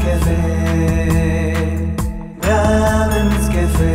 Cafe. Brahmins Cafe.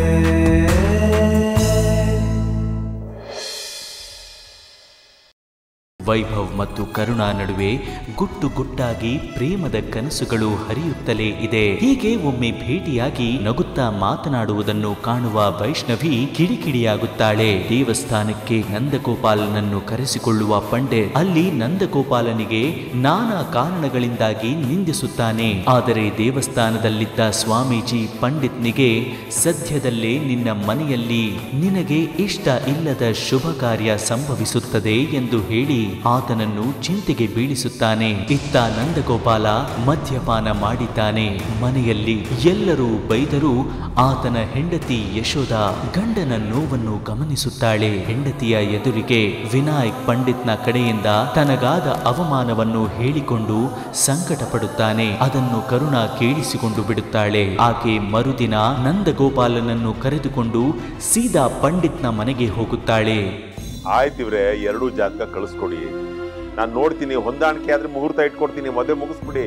Vaibhav ಮತ್ತು ಕರುಣಾ ನಡುವೆ ಗುಟ್ಟು ಗುಟ್ಟಾಗಿ ಪ್ರೇಮದ ಕನಸುಗಳು ಹರಿಯುತ್ತಲೇ ಇದೆ ಹೀಗೆ ಒಮ್ಮೆ ಭೇಟಿಯಾಗಿ ನಗುತ್ತಾ ಮಾತನಾಡುವುದನ್ನು ಕಾಣುವ ವೈಷ್ಣವಿ ಕಿಡಿಕಿಡಿಯಾಗುತ್ತಾಳೆ ದೇವಸ್ಥಾನಕ್ಕೆ ನಂದಗೋಪಾಲನನ್ನು ಕರೆಸಿಕೊಳ್ಳುವ ಪಂಡಿತ್ ಅಲ್ಲಿ ನಂದಗೋಪಾಲನಿಗೆ ನಾನಾ ಕಾರಣಗಳಿಂದಾಗಿ ನಿಂದಿಸುತ್ತಾನೆ ಆದರೆ ದೇವಸ್ಥಾನದಲ್ಲಿದ್ದ ಸ್ವಾಮೀಜಿ ಪಂಡಿತ್ನಿಗೆ ಸದ್ಯದಲ್ಲೇ ನಿನ್ನ ಮನೆಯಲ್ಲಿ ನಿನಗೆ ಇಷ್ಟ ಇಲ್ಲದ ಶುಭ ಕಾರ್ಯ ಸಂಭವಿಸುತ್ತದೆ ಎಂದು ಹೇಳಿ ಆತನನ್ನು ಚಿಂತೆಗೆ ಬೀಳಿಸುತ್ತಾನೆ ಇತ್ತ ನಂದಗೋಪಾಲ ಮದ್ಯಪಾನ ಮಾಡಿದ್ದಾನೆ ಮನೆಯಲ್ಲಿ ಎಲ್ಲರೂ ಬೈದರೂ ಆತನ ಹೆಂಡತಿ ಯಶೋಧ ಗಂಡನ ನೋವನ್ನು ಗಮನಿಸುತ್ತಾಳೆ ಹೆಂಡತಿಯ ಎದುರಿಗೆ ವಿನಾಯಕ್ ಪಂಡಿತ್ನ ಕಡೆಯಿಂದ ತನಗಾದ ಅವಮಾನವನ್ನು ಹೇಳಿಕೊಂಡು ಸಂಕಟ ಪಡುತ್ತಾನೆ ಅದನ್ನು ಕರುಣ ಕೇಳಿಸಿಕೊಂಡು ಬಿಡುತ್ತಾಳೆ ಆಕೆ ಮರುದಿನ ನಂದಗೋಪಾಲನನ್ನು ಕರೆದುಕೊಂಡು ಸೀದಾ ಪಂಡಿತ್ನ ಮನೆಗೆ ಹೋಗುತ್ತಾಳೆ ಆಯ್ತಿವ್ರೆ ಎರಡೂ ಜಾತಕ ಕಳಿಸ್ಕೊಡಿ ನಾನು ನೋಡ್ತೀನಿ ಹೊಂದಾಣಿಕೆ ಆದ್ರೆ ಮುಹೂರ್ತ ಇಟ್ಕೊಡ್ತೀನಿ ಮದುವೆ ಮುಗಿಸ್ಬಿಡಿ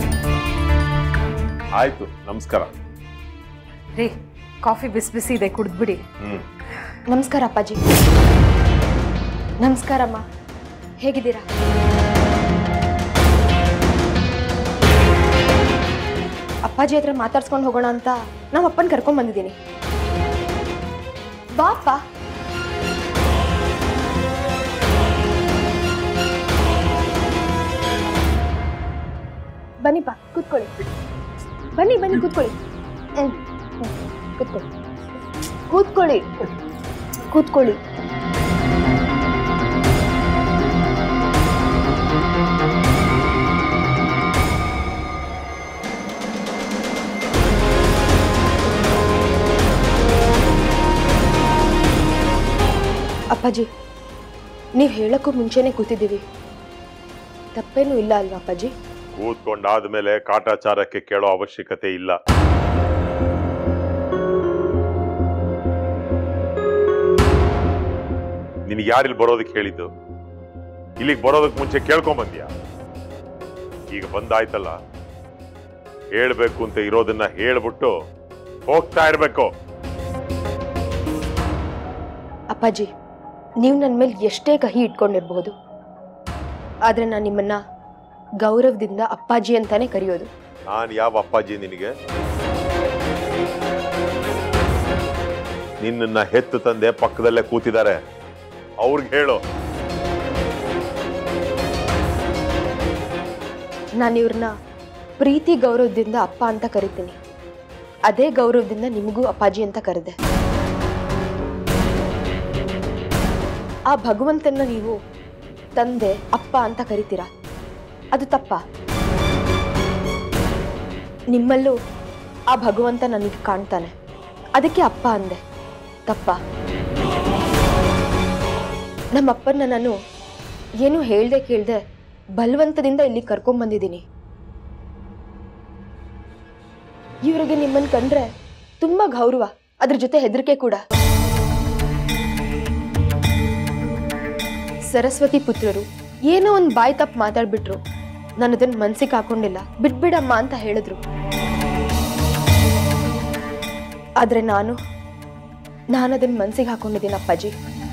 ಆಯ್ತು ನಮಸ್ಕಾರ ರೀ ಕಾಫಿ ಬಿಸಿ ಬಿಸಿ ಇದೆ ಕುಡಿದ್ಬಿಡಿ ಹ್ಮ್ ನಮಸ್ಕಾರ ಅಪ್ಪಾಜಿ ನಮಸ್ಕಾರಮ್ಮ ಹೇಗಿದ್ದೀರಾ ಅಪ್ಪಾಜಿ ಹತ್ರ ಮಾತಾಡ್ಸ್ಕೊಂಡು ಹೋಗೋಣ ಅಂತ ನಮ್ಮ ಅಪ್ಪನ ಕರ್ಕೊಂಡ್ ಬಂದಿದ್ದೀನಿ ಬಾಪ್ಪ ಬನ್ನಿಪ್ಪ ಕೂತ್ಕೊಳ್ಳಿ ಬನ್ನಿ ಬನ್ನಿ ಕೂತ್ಕೊಳ್ಳಿ ಹ್ಮ್ ಹ್ಮ್, ಕೂತ್ಕೊಳ್ಳಿ ಕೂತ್ಕೊಳ್ಳಿ ಕೂತ್ಕೊಳ್ಳಿ ಅಪ್ಪಾಜಿ ನೀವು ಹೇಳಕ್ಕೂ ಮುಂಚೆನೆ ಕೂತಿದ್ದೀವಿ ತಪ್ಪೇನೂ ಇಲ್ಲ ಅಲ್ವಾ ಅಪ್ಪಾಜಿ ಕೂತ್ಕೊಂಡಾದ್ಮೇಲೆ ಕಾಟಾಚಾರಕ್ಕೆ ಕೇಳೋ ಅವಶ್ಯಕತೆ ಇಲ್ಲ ನಿನ್ಗೆ ಯಾರಿಲ್ಲಿ ಬರೋದಕ್ಕೆ ಹೇಳಿದ್ದು ಇಲ್ಲಿಗೆ ಬರೋದಕ್ಕೆ ಮುಂಚೆ ಕೇಳ್ಕೊಂಡ್ ಬಂದ್ಯಾ ಈಗ ಬಂದಾಯ್ತಲ್ಲ ಹೇಳ್ಬೇಕು ಅಂತ ಇರೋದನ್ನ ಹೇಳ್ಬಿಟ್ಟು ಹೋಗ್ತಾ ಇರ್ಬೇಕು ಅಪ್ಪಾಜಿ ನೀವು ನನ್ನ ಮೇಲೆ ಎಷ್ಟೇ ಕಹಿ ಇಟ್ಕೊಂಡಿರ್ಬೋದು ಆದರೆ ನಾನು ನಿಮ್ಮನ್ನ ಗೌರವದಿಂದ ಅಪ್ಪಾಜಿ ಅಂತಾನೆ ಕರೆಯೋದು ನಾನು ಯಾವ ಅಪ್ಪಾಜಿ ನಿನಗೆ ನಿನ್ನನ್ನ ಹೆತ್ತು ತಂದೆ ಪಕ್ಕದಲ್ಲೇ ಕೂತಿದ್ದಾರೆ ಅವ್ರಿಗೆ ಹೇಳು ನಾನು ಇವ್ರನ್ನ ಪ್ರೀತಿ ಗೌರವದಿಂದ ಅಪ್ಪ ಅಂತ ಕರಿತೀನಿ ಅದೇ ಗೌರವದಿಂದ ನಿಮಗೂ ಅಪ್ಪಾಜಿ ಅಂತ ಕರೆದೆ ಆ ಭಗವಂತನ ನೀವು ತಂದೆ ಅಪ್ಪ ಅಂತ ಕರಿತೀರಾ ಅದು ತಪ್ಪ ನಿಮ್ಮಲ್ಲೂ ಆ ಭಗವಂತ ನನಗೆ ಕಾಣ್ತಾನೆ ಅದಕ್ಕೆ ಅಪ್ಪ ಅಂದೆ ತಪ್ಪ ನಮ್ಮಪ್ಪನ ನಾನು ಏನು ಹೇಳ್ದೆ ಕೇಳ್ದೆ ಬಲವಂತದಿಂದ ಇಲ್ಲಿ ಕರ್ಕೊಂಬಂದಿದ್ದೀನಿ ಇವರಿಗೆ ನಿಮ್ಮನ್ನ ಕಂಡ್ರೆ ತುಂಬಾ ಗೌರವ ಅದ್ರ ಜೊತೆ ಹೆದರಿಕೆ ಕೂಡ ಸರಸ್ವತಿ ಪುತ್ರರು ಏನೋ ಒಂದು ಬಾಯಿ ತಪ್ಪು ಮಾತಾಡ್ಬಿಟ್ರು ನಾನು ಅದನ್ನ ಮನ್ಸಿಗೆ ಹಾಕೊಂಡಿಲ್ಲ ಬಿಟ್ಬಿಡಮ್ಮ ಅಂತ ಹೇಳಿದ್ರು ಆದ್ರೆ ನಾನು ನಾನು ಅದನ್ನ ಮನ್ಸಿಗೆ ಹಾಕೊಂಡಿದ್ದೀನಿ ಅಪ್ಪಾಜಿ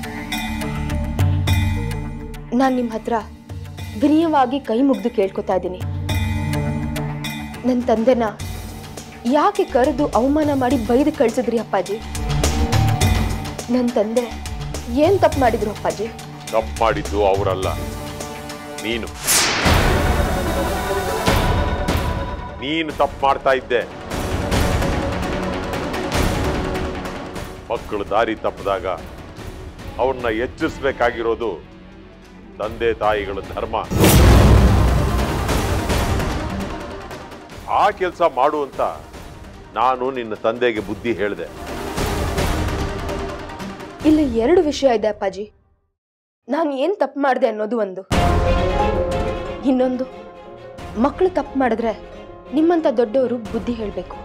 ನಾನು ನಿಮ್ಮ ಹತ್ರ ವಿನಯವಾಗಿ ಕೈ ಮುಗ್ದು ಕೇಳ್ಕೊತಾ ಇದ್ದೀನಿ ನನ್ನ ತಂದೆನ ಯಾಕೆ ಕರೆದು ಅವಮಾನ ಮಾಡಿ ಬೈದು ಕಳ್ಸಿದ್ರಿ ಅಪ್ಪಾಜಿ ನನ್ನ ತಂದೆ ಏನ್ ತಪ್ಪು ಮಾಡಿದ್ರು ಅಪ್ಪಾಜಿ ತಪ್ಪು ಮಾಡಿದ್ದು ಅವರಲ್ಲ ನೀನು ನೀನು ತಪ್ಪು ಮಾಡ್ತಾ ಇದ್ದೆ ಮಕ್ಕಳು ದಾರಿ ತಪ್ಪಿದಾಗ ಅವ್ರನ್ನ ಎಚ್ಚರಿಸ್ಬೇಕಾಗಿರೋದು ತಂದೆ ತಾಯಿಗಳ ಧರ್ಮ ಆ ಕೆಲಸ ಮಾಡು ಅಂತ ನಾನು ನಿನ್ನ ತಂದೆಗೆ ಬುದ್ಧಿ ಹೇಳಿದೆ ಇಲ್ಲಿ ಎರಡು ವಿಷಯ ಇದೆ ಅಪ್ಪಾಜಿ ನಾನು ಏನ್ ತಪ್ಪು ಮಾಡಿದೆ ಅನ್ನೋದು ಒಂದು ಇನ್ನೊಂದು ಮಕ್ಕಳು ತಪ್ಪು ಮಾಡಿದ್ರೆ ನಿಮ್ಮಂತ ದೊಡ್ಡವರು ಬುದ್ಧಿ ಹೇಳಬೇಕು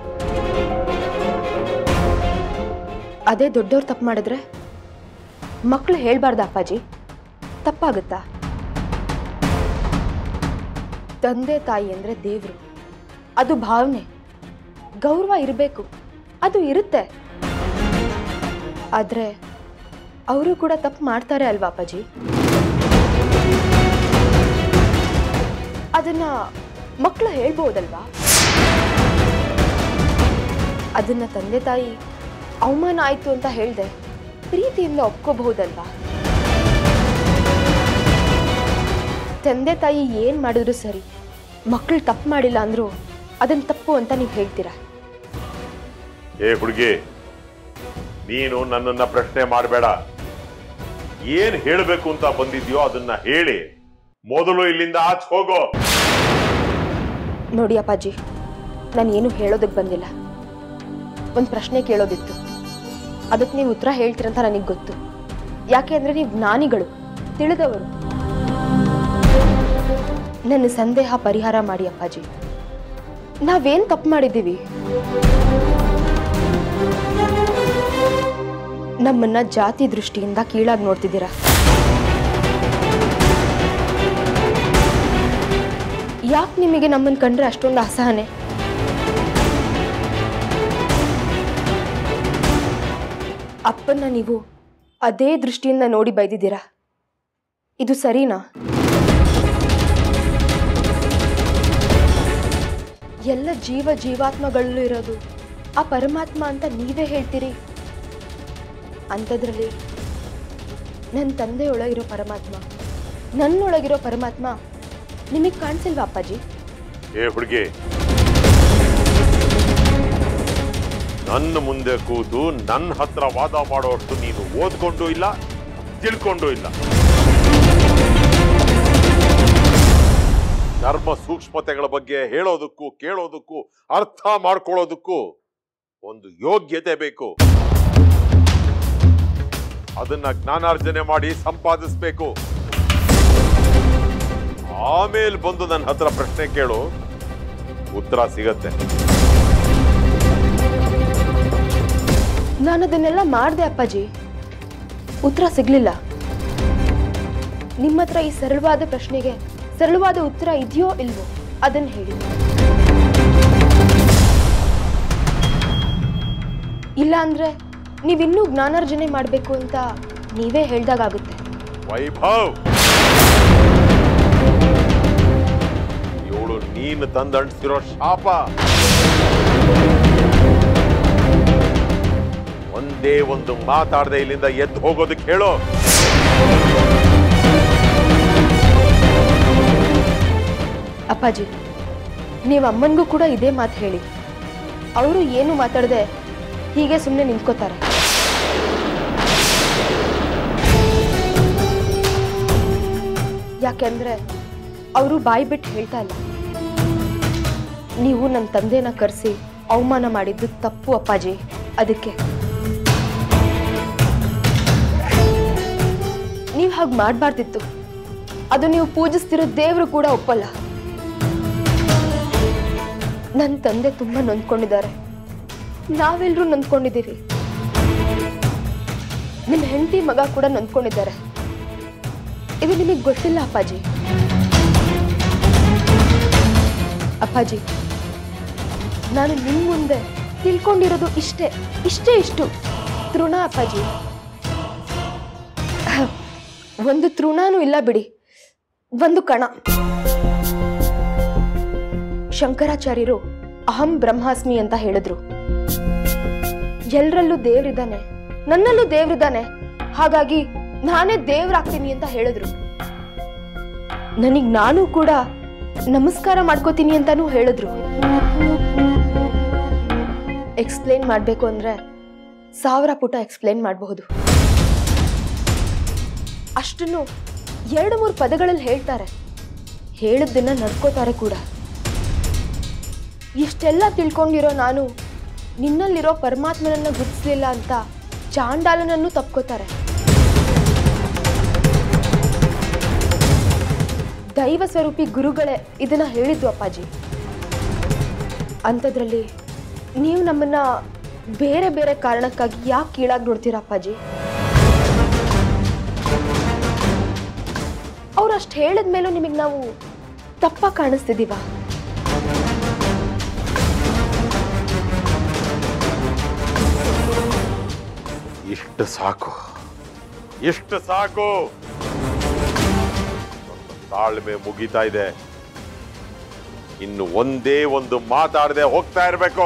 ಅದೇ ದೊಡ್ಡವ್ರು ತಪ್ಪು ಮಾಡಿದ್ರೆ ಮಕ್ಕಳು ಹೇಳ್ಬಾರ್ದ ಅಪ್ಪಾಜಿ ತಪ್ಪಾಗುತ್ತಾ ತಂದೆ ತಾಯಿ ಅಂದ್ರೆ ದೇವ್ರು ಅದು ಭಾವನೆ ಗೌರವ ಇರಬೇಕು ಅದು ಇರುತ್ತೆ ಆದರೆ ಅವರು ಕೂಡ ತಪ್ಪು ಮಾಡ್ತಾರೆ ಅಲ್ವಾ ಅಪ್ಪಾಜಿ ಅದನ್ನ ಮಕ್ಕಳು ಹೇಳ್ಬೋದಲ್ವಾ ಅದನ್ನ ತಂದೆ ತಾಯಿ ಅವಮಾನ ಆಯ್ತು ಅಂತ ಹೇಳ್ದೆ ಪ್ರೀತಿಯಿಂದ ಒಪ್ಕೋಬಹುದಲ್ವಾ ತಂದೆ ತಾಯಿ ಏನ್ ಮಾಡಿದ್ರು ಸರಿ ಮಕ್ಕಳು ತಪ್ಪು ಮಾಡಿಲ್ಲ ಅಂದ್ರು ಅದನ್ನ ತಪ್ಪು ಅಂತ ನೀವು ಹೇಳ್ತೀರಾ ಏ ಹುಡುಗಿ ನೀನು ನನ್ನನ್ನ ಪ್ರಶ್ನೆ ಮಾಡಬೇಡ ಏನ್ ಹೇಳಬೇಕು ಅಂತ ಬಂದಿದ್ಯೋ ಅದನ್ನ ಹೇಳಿ ಮೊದಲು ಇಲ್ಲಿಂದ ಆಚೆ ಹೋಗೋ ನೋಡಿ ಅಪ್ಪಾಜಿ ನಾನು ಏನು ಹೇಳೋದಕ್ಕೆ ಬಂದಿಲ್ಲ ಒಂದು ಪ್ರಶ್ನೆ ಕೇಳೋದಿತ್ತು ಅದಕ್ಕೆ ನೀವು ಉತ್ತರ ಹೇಳ್ತೀರಂತ ನನಗೆ ಗೊತ್ತು ಯಾಕೆ ಅಂದರೆ ನೀವು ಜ್ಞಾನಿಗಳು ತಿಳಿದವರು ನನ್ನ ಸಂದೇಹ ಪರಿಹಾರ ಮಾಡಿ ಅಪ್ಪಾಜಿ ನಾವೇನು ತಪ್ಪು ಮಾಡಿದ್ದೀವಿ ನಮ್ಮನ್ನ ಜಾತಿ ದೃಷ್ಟಿಯಿಂದ ಕೀಳಾಗಿ ನೋಡ್ತಿದ್ದೀರಾ ಯಾಕೆ ನಿಮಗೆ ನಮ್ಮನ್ನು ಕಂಡ್ರೆ ಅಷ್ಟೊಂದು ಅಸಹನೆ ಅಪ್ಪನ್ನ ನೀವು ಅದೇ ದೃಷ್ಟಿಯಿಂದ ನೋಡಿ ಬೈದಿದ್ದೀರಾ ಇದು ಸರಿನಾ ಎಲ್ಲ ಜೀವ ಜೀವಾತ್ಮಗಳಲ್ಲೂ ಇರೋದು ಆ ಪರಮಾತ್ಮ ಅಂತ ನೀವೇ ಹೇಳ್ತೀರಿ ಅಂಥದ್ರಲ್ಲಿ ನನ್ನ ತಂದೆಯೊಳಗಿರೋ ಪರಮಾತ್ಮ ನನ್ನೊಳಗಿರೋ ಪರಮಾತ್ಮ ನಿಮಗೆ ಕಾಣಿಸಿಲ್ವಾ ಅಪ್ಪಾಜಿ ಏ ಹುಡುಗಿ ನನ್ನ ಮುಂದೆ ಕೂತು ನನ್ನ ಹತ್ರ ವಾದ ಮಾಡೋಷ್ಟು ನೀನು ಓದ್ಕೊಂಡು ಇಲ್ಲ ತಿಳ್ಕೊಂಡು ಇಲ್ಲ ಧರ್ಮ ಸೂಕ್ಷ್ಮತೆಗಳ ಬಗ್ಗೆ ಹೇಳೋದಕ್ಕೂ ಕೇಳೋದಕ್ಕೂ ಅರ್ಥ ಮಾಡ್ಕೊಳ್ಳೋದಕ್ಕೂ ಒಂದು ಯೋಗ್ಯತೆ ಬೇಕು ಅದನ್ನ ಜ್ಞಾನಾರ್ಜನೆ ಮಾಡಿ ಸಂಪಾದಿಸ್ಬೇಕು ಆಮೇಲೆ ಬಂದು ನನ್ನ ಹತ್ರ ಪ್ರಶ್ನೆ ಕೇಳು ಉತ್ತರ ಸಿಗತ್ತೆ ನಾನು ಅದನ್ನೆಲ್ಲ ಮಾಡಿದೆ ಅಪ್ಪಾಜಿ ಉತ್ತರ ಸಿಗ್ಲಿಲ್ಲ ನಿಮ್ಮ ಹತ್ರ ಈ ಸರಳವಾದ ಪ್ರಶ್ನೆಗೆ ಸರಳವಾದ ಉತ್ತರ ಇದೆಯೋ ಇಲ್ವೋ ಅದನ್ನು ಹೇಳಿ ಇಲ್ಲ ಅಂದ್ರೆ ನೀವಿನ್ನೂ ಜ್ಞಾನಾರ್ಜನೆ ಮಾಡಬೇಕು ಅಂತ ನೀವೇ ಹೇಳ್ದಾಗುತ್ತೆ ವೈಭವ್ ಇವಳು ನೀನು ತಂದಂಟಿಸಿರೋ ಶಾಪ ಒಂದೇ ಒಂದು ಮಾತಾಡದೆ ಇಲ್ಲಿಂದ ಎದ್ದು ಹೋಗೋದಕ್ಕೆ ಹೇಳೋ ಅಪ್ಪಾಜಿ ನೀವು ಅಮ್ಮನಿಗೂ ಕೂಡ ಇದೇ ಮಾತು ಹೇಳಿ ಅವರು ಏನು ಮಾತಾಡದೆ ಹೀಗೆ ಸುಮ್ಮನೆ ನಿಂತ್ಕೋತಾರೆ ಯಾಕೆಂದ್ರೆ ಅವರು ಬಾಯಿ ಬಿಟ್ಟು ಹೇಳ್ತಾ ಇಲ್ಲ ನೀವು ನನ್ನ ತಂದೆನ ಕರೆಸಿ ಅವಮಾನ ಮಾಡಿದ್ದು ತಪ್ಪು ಅಪ್ಪಾಜಿ ಅದಕ್ಕೆ ನೀವು ಹಾಗೆ ಮಾಡಬಾರ್ದಿತ್ತು ಅದು ನೀವು ಪೂಜಿಸ್ತಿರೋ ದೇವರು ಕೂಡ ಒಪ್ಪಲ್ಲ ನನ್ನ ತಂದೆ ತುಂಬಾ ನೊಂದ್ಕೊಂಡಿದ್ದಾರೆ ನಾವೆಲ್ಲರೂ ನೊಂದ್ಕೊಂಡಿದ್ದೀವಿ ನಿಮ್ಮ ಹೆಂಡತಿ ಮಗ ಕೂಡ ನೊಂದ್ಕೊಂಡಿದ್ದಾರೆ ಇದು ನಿಮಗೆ ಗೊತ್ತಿಲ್ಲ ಅಪ್ಪಾಜಿ ಅಪ್ಪಾಜಿ ನಾನು ನಿಮ್ಮ ಮುಂದೆ ತಿಳ್ಕೊಂಡಿರೋದು ಇಷ್ಟೇ ಇಷ್ಟೇ ಇಷ್ಟು ತೃಣ ಅಪ್ಪಾಜಿ ಒಂದು ತೃಣನೂ ಇಲ್ಲ ಬಿಡಿ ಒಂದು ಕಣ ಶಂಕರಾಚಾರ್ಯರು ಅಹಂ ಬ್ರಹ್ಮಾಸ್ಮಿ ಅಂತ ಹೇಳಿದ್ರು ಎಲ್ರಲ್ಲೂ ದೇವ್ರಿದ್ದಾನೆ ನನ್ನಲ್ಲೂ ದೇವ್ರಿದ್ದಾನೆ ಹಾಗಾಗಿ ನಾನೇ ದೇವ್ರಾಗ್ತೀನಿ ಅಂತ ಹೇಳಿದ್ರು ನನಗ್ ನಾನು ಕೂಡ ನಮಸ್ಕಾರ ಮಾಡ್ಕೋತೀನಿ ಅಂತಾನೂ ಹೇಳಿದ್ರು ಎಕ್ಸ್ಪ್ಲೇನ್ ಮಾಡಬೇಕು ಅಂದ್ರೆ ಸಾವಿರ ಪುಟ ಎಕ್ಸ್ಪ್ಲೇನ್ ಮಾಡಬಹುದು ಅಷ್ಟನ್ನು ಎರಡು ಮೂರು ಪದಗಳಲ್ಲಿ ಹೇಳ್ತಾರೆ ಹೇಳಿದ್ದನ್ನ ನಡ್ಕೋತಾರೆ ಕೂಡ ಇಷ್ಟೆಲ್ಲ ತಿಳ್ಕೊಂಡಿರೋ ನಾನು ನಿನ್ನಲ್ಲಿರೋ ಪರಮಾತ್ಮನನ್ನ ಗುರುತಿಸ್ಲಿಲ್ಲ ಅಂತ ಚಾಂಡಾಲನನ್ನು ತಪ್ಕೋತಾರೆ ದೈವ ಸ್ವರೂಪಿ ಗುರುಗಳೇ ಇದನ್ನ ಹೇಳಿದ್ದು ಅಪ್ಪಾಜಿ ಅಂಥದ್ರಲ್ಲಿ ನೀವು ನಮ್ಮನ್ನ ಬೇರೆ ಬೇರೆ ಕಾರಣಕ್ಕಾಗಿ ಯಾಕೆ ಕೀಳಾಗಿ ನೋಡ್ತೀರಾ ಅಪ್ಪಾಜಿ ಅವ್ರು ಅಷ್ಟು ಹೇಳಿದ ಮೇಲೂ ನಿಮಗೆ ನಾವು ತಪ್ಪ ಕಾಣಿಸ್ತಿದೀವ ಇಷ್ಟು ಸಾಕು ಇಷ್ಟು ಸಾಕು ನನ್ನ ತಾಳ್ಮೆ ಮುಗಿತಾ ಇದೆ ಇನ್ನು ಒಂದೇ ಒಂದು ಮಾತಾಡದೆ ಹೋಗ್ತಾ ಇರಬೇಕು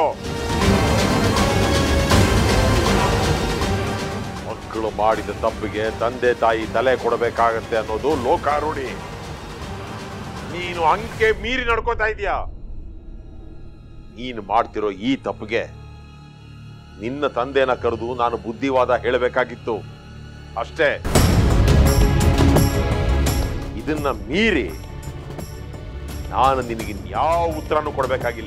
ಮಕ್ಕಳು ಮಾಡಿದ ತಪ್ಪಿಗೆ ತಂದೆ ತಾಯಿ ತಲೆ ಕೊಡಬೇಕಾಗತ್ತೆ ಅನ್ನೋದು ಲೋಕಾರೂಢಿ ನೀನು ಅಂಕೆ ಮೀರಿ ನಡ್ಕೋತಾ ಇದೀಯಾ ನೀನು ಮಾಡ್ತಿರೋ ಈ ತಪ್ಪಿಗೆ ನಿನ್ನ ತಂದೆನ ಕರೆದು ನಾನು ಬುದ್ಧಿವಾದ ಹೇಳಬೇಕಾಗಿತ್ತು ಅಷ್ಟೇ ಇದನ್ನ ಮೀರಿ ನಾನು ನಿನಗೆ ಯಾವ ಉತ್ತರನೂ ಕೊಡಬೇಕಾಗಿಲ್ಲ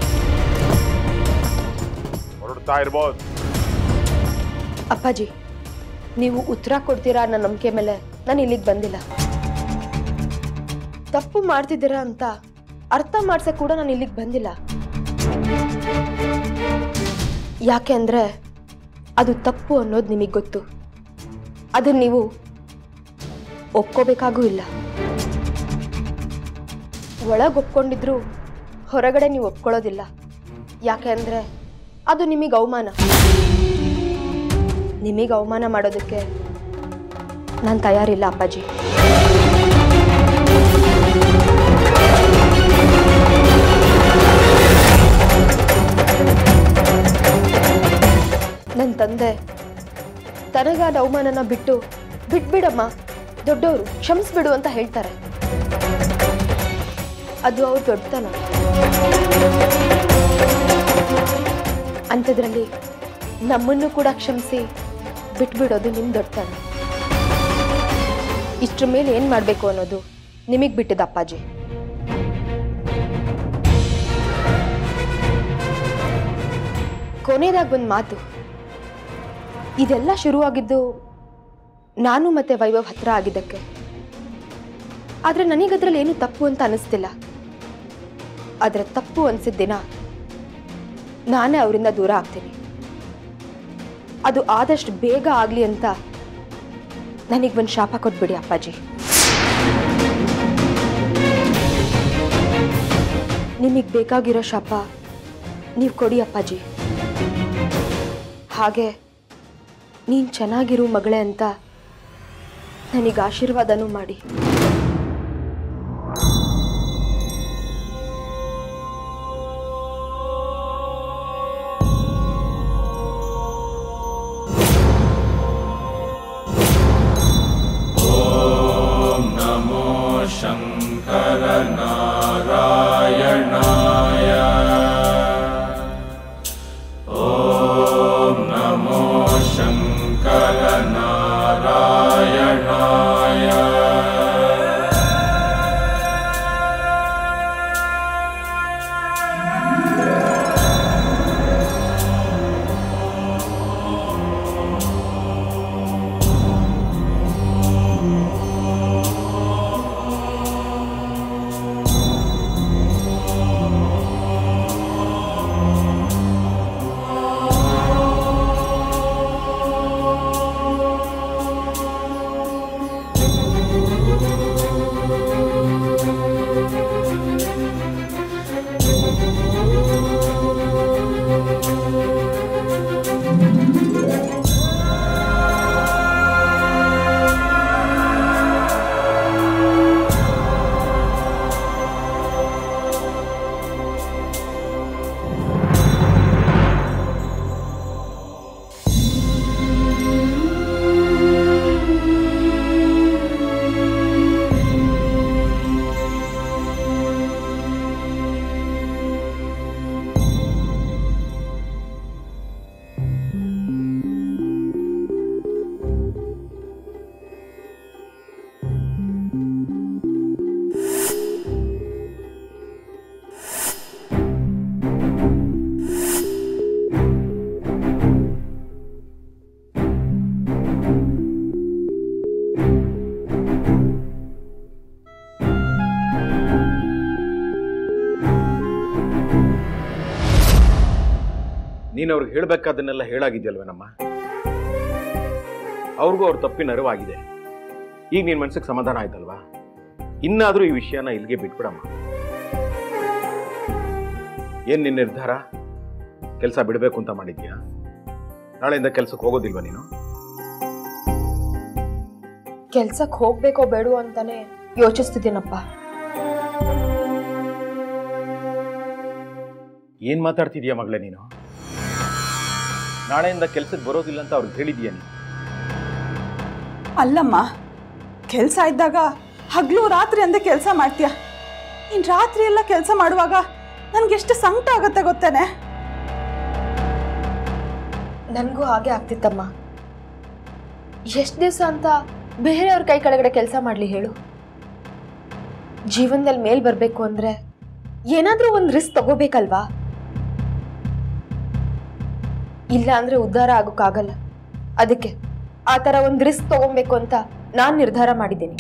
ಹೊರಡ್ತಾ ಇರ್ಬೋದು ಅಪ್ಪಾಜಿ ನೀವು ಉತ್ತರ ಕೊಡ್ತೀರಾ ಅನ್ನೋ ನಂಬಿಕೆ ಮೇಲೆ ನಾನು ಇಲ್ಲಿಗೆ ಬಂದಿಲ್ಲ ತಪ್ಪು ಮಾಡ್ತಿದ್ದೀರಾ ಅಂತ ಅರ್ಥ ಮಾಡ್ಸಕ್ ಕೂಡ ನಾನು ಇಲ್ಲಿಗೆ ಬಂದಿಲ್ಲ ಯಾಕೆ ಅಂದ್ರೆ ಅದು ತಪ್ಪು ಅನ್ನೋದು ನಿಮಗೆ ಗೊತ್ತು ಅದನ್ನ ನೀವು ಒಪ್ಕೋಬೇಕಾಗೂ ಇಲ್ಲ ಒಳಗೆ ಒಪ್ಕೊಂಡಿದ್ರು ಹೊರಗಡೆ ನೀವು ಒಪ್ಕೊಳ್ಳೋದಿಲ್ಲ ಯಾಕೆ ಅಂದ್ರೆ ಅದು ನಿಮಗೆ ಅವಮಾನ ನಿಮಗೆ ಅವಮಾನ ಮಾಡೋದಕ್ಕೆ ನಾನು ತಯಾರಿಲ್ಲ ಅಪ್ಪಾಜಿ ನನ್ನ ತಂದೆ ತನಗಾದ ಅವಮಾನನ ಬಿಟ್ಟು ಬಿಟ್ಬಿಡಮ್ಮ ದೊಡ್ಡವರು ಕ್ಷಮಿಸ್ಬಿಡು ಅಂತ ಹೇಳ್ತಾರೆ ಅದು ಅವ್ರ ದೊಡ್ಡತನ ಅಂಥದ್ರಲ್ಲಿ ನಮ್ಮನ್ನು ಕೂಡ ಕ್ಷಮಿಸಿ ಬಿಟ್ಬಿಡೋದು ನಿಮ್ಮ ದೊಡ್ಡತನ ಇಷ್ಟ್ರ ಮೇಲೆ ಏನು ಮಾಡಬೇಕು ಅನ್ನೋದು ನಿಮಗೆ ಬಿಟ್ಟಿದ್ದ ಅಪ್ಪಾಜಿ ಕೊನೆಯದಾಗಿ ಒಂದು ಮಾತು ಇದೆಲ್ಲ ಶುರುವಾಗಿದ್ದು ನಾನು ಮತ್ತೆ ವೈಭವ್ ಹತ್ರ ಆಗಿದ್ದಕ್ಕೆ ಆದರೆ ನನಗದ್ರಲ್ಲಿ ಏನು ತಪ್ಪು ಅಂತ ಅನಿಸ್ತಿಲ್ಲ ಆದರೆ ತಪ್ಪು ಅನಿಸಿದ ದಿನ ನಾನೇ ಅವರಿಂದ ದೂರ ಆಗ್ತೀನಿ ಅದು ಆದಷ್ಟು ಬೇಗ ಆಗಲಿ ಅಂತ ನನಗೆ ಒಂದು ಶಾಪ ಕೊಟ್ಬಿಡಿ ಅಪ್ಪಾಜಿ ನಿಮಗೆ ಬೇಕಾಗಿರೋ ಶಾಪ ನೀವು ಕೊಡಿ ಅಪ್ಪಾಜಿ ಹಾಗೆ ನೀನು ಚೆನ್ನಾಗಿರು ಮಗಳೇ ಅಂತ ನನಗೆ ಆಶೀರ್ವಾದನೂ ಮಾಡಿ ನೀನು ಅವ್ರಿಗೆ ಹೇಳಬೇಕಾದನ್ನೆಲ್ಲ ಹೇಳಾಗಿದ್ಯಲ್ವೇನಮ್ಮ ಅವ್ರಿಗೂ ಅವ್ರ ತಪ್ಪಿನ ಅರಿವಾಗಿದೆ ಈಗ ನಿನ್ನ ಮನ್ಸಿಗೆ ಸಮಾಧಾನ ಆಯ್ತಲ್ವಾ ಇನ್ನಾದರೂ ಈ ವಿಷಯನ ಇಲ್ಲಿಗೆ ಬಿಟ್ಬಿಡಮ್ಮ ಏನ್ ನಿನ್ನ ನಿರ್ಧಾರ ಕೆಲಸ ಬಿಡಬೇಕು ಅಂತ ಮಾಡಿದ್ಯಾ ನಾಳೆಯಿಂದ ಕೆಲಸಕ್ಕೆ ಹೋಗೋದಿಲ್ವಾ ನೀನು ಕೆಲ್ಸಕ್ಕೆ ಹೋಗ್ಬೇಕೋ ಬೇಡವೋ ಅಂತಾನೆ ಯೋಚಿಸ್ತಿದ್ದೀನಪ್ಪ ಏನ್ ಮಾತಾಡ್ತಿದ್ಯಾ ಮಗಳೇ ನೀನು ನಾಳೆಯಿಂದ ಕೆಲ್ಸಕ್ಕೆ ಬರೋದಿಲ್ಲ ಅಂತ ಅವ್ರಿಗೆ ಹೇಳಿದ್ಯಾ ನೀನು ಅಲ್ಲಮ್ಮ ಕೆಲಸ ಇದ್ದಾಗ ಹಗಲು ರಾತ್ರಿ ಅಂದೆ ಕೆಲಸ ಮಾಡ್ತೀಯ ಇನ್ನು ರಾತ್ರಿ ಎಲ್ಲ ಕೆಲಸ ಮಾಡುವಾಗ ನನಗೆಷ್ಟು ಸಂಕಟ ಆಗುತ್ತೆ ಗೊತ್ತೇನೆ ನನಗೂ ಹಾಗೆ ಆಗ್ತಿತ್ತಮ್ಮ ಎಷ್ಟು ದಿವಸ ಅಂತ ಬೇರೆಯವ್ರ ಕೈ ಕೆಳಗಡೆ ಕೆಲಸ ಮಾಡಲಿ ಹೇಳು ಜೀವನದಲ್ಲಿ ಮೇಲ್ ಬರಬೇಕು ಅಂದ್ರೆ ಏನಾದ್ರೂ ಒಂದು ರಿಸ್ಕ್ ತಗೋಬೇಕಲ್ವಾ ಇಲ್ಲ ಅಂದ್ರೆ ಉದ್ಧಾರ ಆಗೋಕ್ಕಾಗಲ್ಲ ಅದಕ್ಕೆ ಆ ಥರ ಒಂದು ರಿಸ್ಕ್ ತಗೊಬೇಕು ಅಂತ ನಾನು ನಿರ್ಧಾರ ಮಾಡಿದ್ದೀನಿ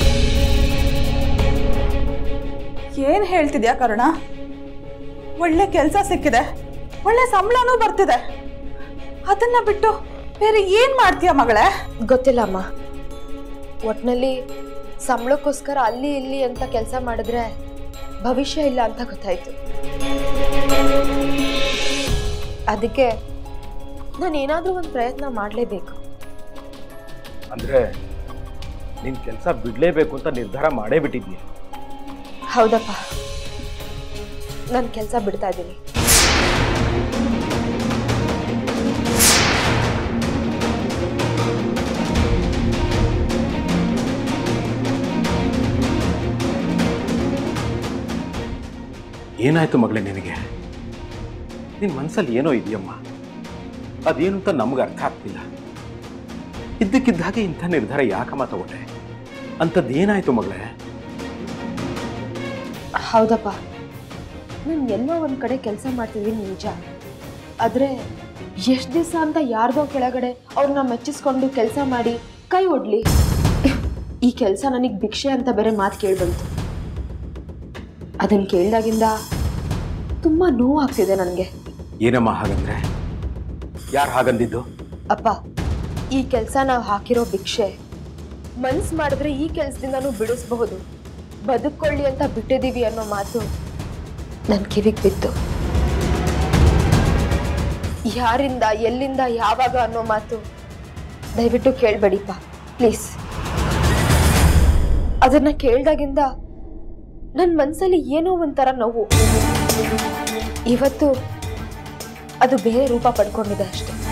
ಏನು ಹೇಳ್ತಿದ್ಯಾ ಕರುಣ ಒಳ್ಳೆ ಕೆಲಸ ಸಿಕ್ಕಿದೆ ಒಳ್ಳೆ ಸಂಬಳನೂ ಬರ್ತಿದೆ ಅದನ್ನ ಬಿಟ್ಟು ಬೇರೆ ಏನು ಮಾಡ್ತೀಯ ಮಗಳೇ ಗೊತ್ತಿಲ್ಲ ಅಮ್ಮ ಒಟ್ನಲ್ಲಿ ಸಂಬಳಕ್ಕೋಸ್ಕರ ಅಲ್ಲಿ ಇಲ್ಲಿ ಅಂತ ಕೆಲಸ ಮಾಡಿದ್ರೆ ಭವಿಷ್ಯ ಇಲ್ಲ ಅಂತ ಗೊತ್ತಾಯ್ತು ಅದಕ್ಕೆ ನಾನು ಏನಾದರೂ ಒಂದು ಪ್ರಯತ್ನ ಮಾಡಲೇಬೇಕು ಅಂದ್ರೆ ನಿನ್ ಕೆಲಸ ಬಿಡ್ಲೇಬೇಕು ಅಂತ ನಿರ್ಧಾರ ಮಾಡೇ ಬಿಟ್ಟಿದ್ಯಾ ಹೌದಪ್ಪ ನಾನು ಕೆಲಸ ಬಿಡ್ತಾ ಇದ್ದೀನಿ ಏನಾಯ್ತು ಮಗಳೇ ನಿನಗೆ ನಿನ್ ಮನ್ಸಲ್ಲಿ ಏನೋ ಇದೆಯಮ್ಮ ಅದೇನು ಅಂತ ನಮ್ಗೆ ಅರ್ಥ ಆಗ್ತಿಲ್ಲ ಇದ್ದಕ್ಕಿದ್ದ ಹಾಗೆ ಇಂಥ ನಿರ್ಧಾರ ಯಾಕಮ್ಮ ತಗೊಂಡೆ ಅಂಥದ್ದೇನಾಯ್ತು ಮಗಳೇ ಹೌದಪ್ಪ ನಾನು ಎಲ್ಲೋ ಒಂದು ಕಡೆ ಕೆಲಸ ಮಾಡ್ತಿದ್ದೀನಿ ನಿಜ ಆದರೆ ಎಷ್ಟು ದಿವಸ ಅಂತ ಯಾರ್ದೋ ಕೆಳಗಡೆ ಅವ್ರನ್ನ ಮೆಚ್ಚಿಸ್ಕೊಂಡು ಕೆಲಸ ಮಾಡಿ ಕೈ ಒಡ್ಲಿ ಈ ಕೆಲಸ ನನಗೆ ಭಿಕ್ಷೆ ಅಂತ ಬೇರೆ ಮಾತು ಕೇಳಿಬಂತು ಅದನ್ನು ಕೇಳಿದಾಗಿಂದ ತುಂಬ ನೋವಾಗ್ತಿದೆ ನನಗೆ ಏನಮ್ಮ ಹಾಗಂದ್ರೆ ಯಾರು ಹಾಗಂದಿದ್ದು ಅಪ್ಪ ಈ ಕೆಲಸ ನಾವು ಹಾಕಿರೋ ಭಿಕ್ಷೆ ಮನ್ಸ್ ಮಾಡಿದ್ರೆ ಈ ಕೆಲಸದಿಂದನೂ ಬಿಡಿಸಬಹುದು ಬದುಕೊಳ್ಳಿ ಅಂತ ಬಿಟ್ಟಿದೀವಿ ಅನ್ನೋ ಮಾತು ನನ್ನ ಕಿವಿಗೆ ಬಿತ್ತು ಯಾರಿಂದ ಎಲ್ಲಿಂದ ಯಾವಾಗ ಅನ್ನೋ ಮಾತು ದಯವಿಟ್ಟು ಕೇಳಬೇಡಿಪ್ಪ ಪ್ಲೀಸ್ ಅದನ್ನ ಕೇಳ್ದಾಗಿಂದ ನನ್ನ ಮನಸ್ಸಲ್ಲಿ ಏನೋ ಒಂಥರ ನೋವು ಇವತ್ತು ಅದು ಬೇರೆ ರೂಪ ಪಡ್ಕೊಂಡಿದೆ ಅಷ್ಟೆ